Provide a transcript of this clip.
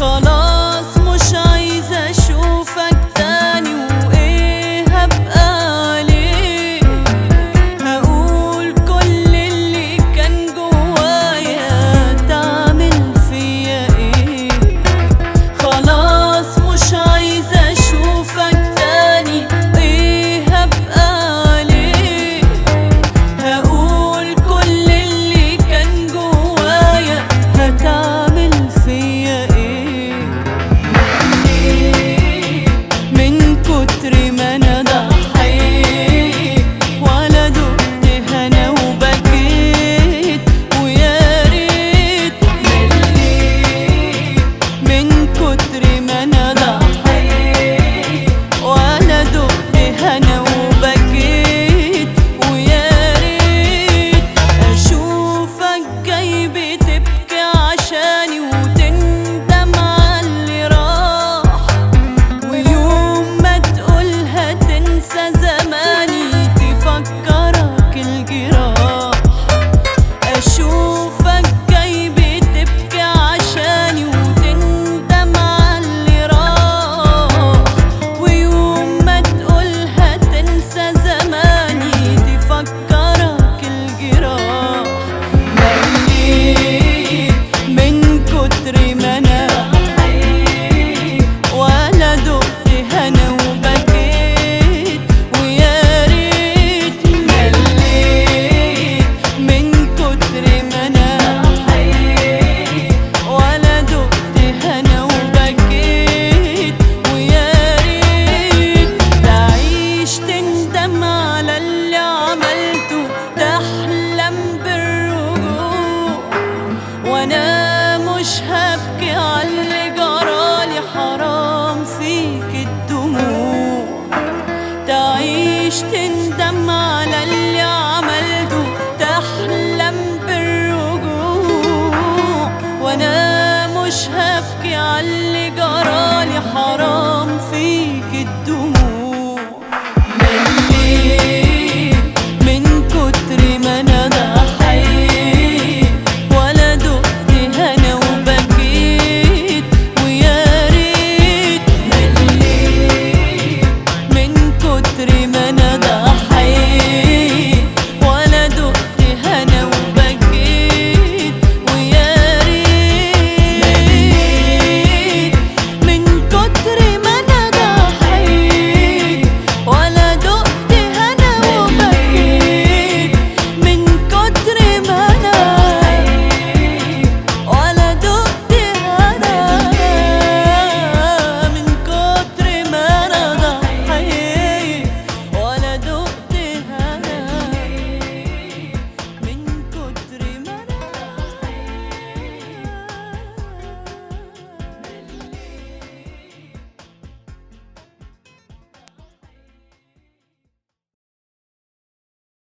خلاص مش عايزة اشوفك تاني وايه هبقى عليه هقول كل اللي كان جوايا تعمل فيا ايه خلاص مش عايزة اشوفك تاني ايه هبقى عليه هقول كل اللي كان جوايا هتعمل فيا ايه من كتر ما انا ضحيت ولا دقت هنا وبكيت ويا ريت من كتر ما انا ضحيت ولا دقت هنا وبكيت ويا ريت اشوفك جاي بتبكي عشاني وتندم على اللي راح ويوم ما تقولها تنسى زماني تفكرك الجراح اشوفك جاي بتبكي عشاني وتندم على اللي راح ويوم ما تقولها تنسى زماني تفكرك الجراح مليت من كتر ما انا حييت ولا دقت هنا وبكيت ويا ريت مليت من كتر ما انا حييت ولا دقت هنا وبكيت ويا ريت تعيش تندم على اللي عملته تحلم بالرجوع وانا مش هبكي على اللي جرالي حرام فيك الدموع تعيش تندم على اللي عملته تحلم بالرجوع وانا مش هبكي على اللي جرالي حرام فيك